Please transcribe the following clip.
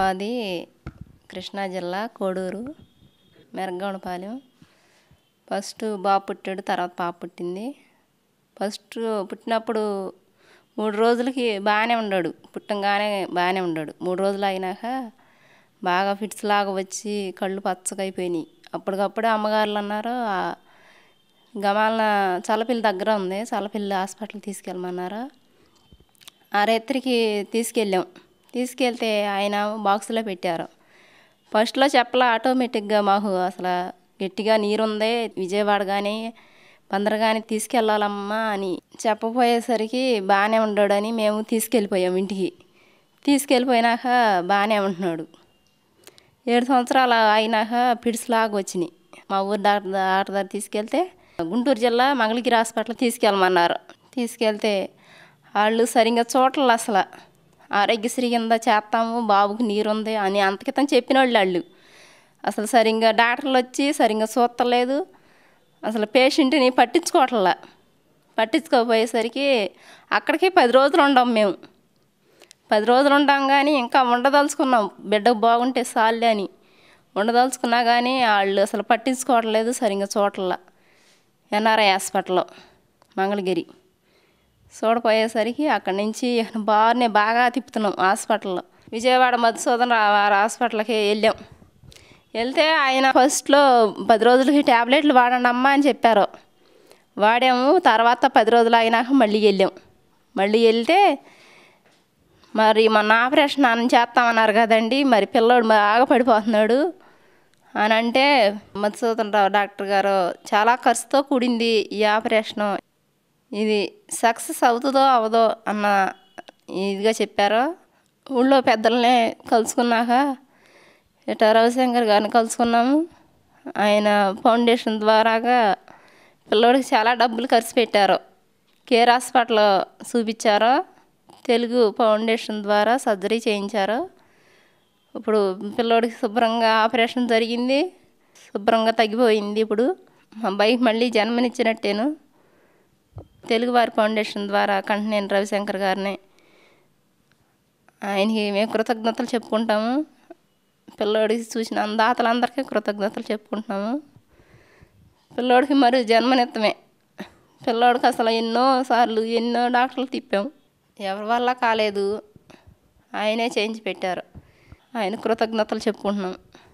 మాది కృష్ణా జిల్లా కోడూరు మెరగౌడపాలెం ఫస్ట్ బాబు పుట్టాడు తర్వాత పాప పుట్టింది ఫస్ట్ పుట్టినప్పుడు మూడు రోజులకి బాగానే ఉన్నాడు పుట్టంగానే బాగానే ఉన్నాడు మూడు రోజులు అయినాక బాగా ఫిట్స్ లాగా వచ్చి కళ్ళు పచ్చగా అయిపోయినాయి అప్పటికప్పుడే అమ్మగారులు అన్నారు "ఆ గమాలన చల్లపిల్లి దగ్గర ఉంది చల్లపిల్లి హాస్పిటల్ తీసుకెళ్ళమన్నారు ఆ రాత్రికి తీసుకెళ్ళాం తీసుకెళ్తే ఆయన బాక్స్లో పెట్టారు ఫస్ట్లో చెప్పలే ఆటోమేటిక్గా మాకు అసలు గట్టిగా నీరుంది విజయవాడ కానీ బందర్ కానీ తీసుకెళ్ళాలమ్మా అని చెప్పపోయేసరికి బాగానే ఉన్నాడని మేము తీసుకెళ్ళిపోయాం ఇంటికి తీసుకెళ్ళిపోయినాక బాగానే ఉంటున్నాడు ఏడు సంవత్సరాలు అయినాక పిడిస్ లాగా వచ్చినాయి మా ఊరు డాక్టర్ డాక్టర్ దగ్గర తీసుకెళ్తే గుంటూరు జిల్లా మంగళగిరి హాస్పిటల్ తీసుకెళ్ళమన్నారు తీసుకెళ్తే వాళ్ళు సరిగ్గా చూడలేదు అసలు ఆరోగ్యశ్రీ కింద చేస్తాము బాబుకి నీరు ఉంది అని అంతకితం చెప్పిన వాళ్ళు వాళ్ళు అసలు సరిగ్గా డాక్టర్లు వచ్చి సరిగ్గా చూస్తలేదు అసలు పేషెంట్ని పట్టించుకోవట్లా పట్టించుకోపోయేసరికి అక్కడికి పది రోజులు ఉండం మేము పది రోజులు ఉంటాం కానీ ఇంకా ఉండదలుచుకున్నాం బిడ్డ బాగుంటే చాలే అని ఉండదలుచుకున్నా కానీ వాళ్ళు అసలు పట్టించుకోవట్లేదు సరిగ్గా చూడట్లా ఎన్ఆర్ఐ హాస్పిటల్లో మంగళగిరి చూడపోయేసరికి అక్కడి నుంచి బాగానే బాగా తిప్పుతున్నాం హాస్పిటల్లో విజయవాడ మధుసూదన్ రావు హాస్పిటల్కి వెళ్ళాం వెళ్తే ఆయన ఫస్ట్లో పది రోజులకి ట్యాబ్లెట్లు వాడండి అమ్మా అని చెప్పారు వాడాము తర్వాత పది రోజులు అయినాక మళ్ళీ వెళ్ళాం మళ్ళీ వెళ్తే మరి మొన్న ఆపరేషన్ అని చేస్తామన్నారు కదండి మరి పిల్లోడు బాగా పడిపోతున్నాడు అని అంటే మధుసూదన్ రావు డాక్టర్ గారు చాలా ఖర్చుతో కూడింది ఈ ఆపరేషను ఇది సక్సెస్ అవుతుందో అవదో అన్న ఇదిగా చెప్పారు ఊళ్ళో పెద్దల్ని కలుసుకున్నాక ఇట్లా రవిశంకర్ గారిని కలుసుకున్నాము ఆయన ఫౌండేషన్ ద్వారాగా పిల్లోడికి చాలా డబ్బులు ఖర్చు పెట్టారు కేర్ హాస్పిటల్ చూపించారు తెలుగు ఫౌండేషన్ ద్వారా సర్జరీ చేయించారు ఇప్పుడు పిల్లోడికి శుభ్రంగా ఆపరేషన్ జరిగింది శుభ్రంగా తగ్గిపోయింది ఇప్పుడు మా అబ్బాయికి మళ్ళీ జన్మనిచ్చినట్టేను తెలుగువారి ఫౌండేషన్ ద్వారా కంటనేని రవిశంకర్ గారిని ఆయనకి మేము కృతజ్ఞతలు చెప్పుకుంటాము పిల్లోడికి చూసిన దాతలందరికీ కృతజ్ఞతలు చెప్పుకుంటున్నాము పిల్లోడికి మరి జన్మనిత్తమే పిల్లోడికి అసలు ఎన్నో సార్లు ఎన్నో డాక్టర్లు తిప్పాం ఎవరి వల్ల కాలేదు ఆయనే చేయించి పెట్టారు ఆయన కృతజ్ఞతలు చెప్పుకుంటున్నాం